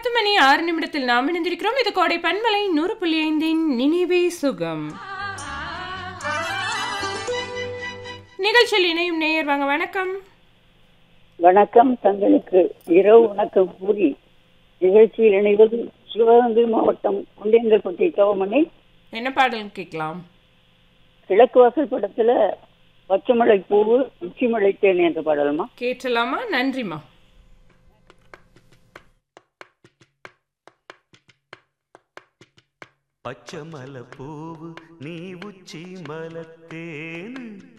பத்து மணி ஆறு நிமிடத்தில் நாம் இணைந்திருக்கிறோம் இது கோடை பண்பலை நூறு புள்ளி ஐந்தின் நினைவே சுகம் நிகழ்ச்சியில் இணையும் நேயர் வாங்க வணக்கம் வணக்கம் தங்களுக்கு இரவு வணக்கம் கூறி நிகழ்ச்சியில் இணைவது சிவகங்கை மாவட்டம் குண்டியங்கல்பட்டி தவமணி என்ன பாடல் கேட்கலாம் கிழக்கு வாசல் படத்துல பச்சைமலை பூவு உச்சிமலை தேன் என்ற பாடலுமா கேட்டலாமா நன்றிம்மா பச்சை மலை பூவு நீ உச்சி மலத்தேனு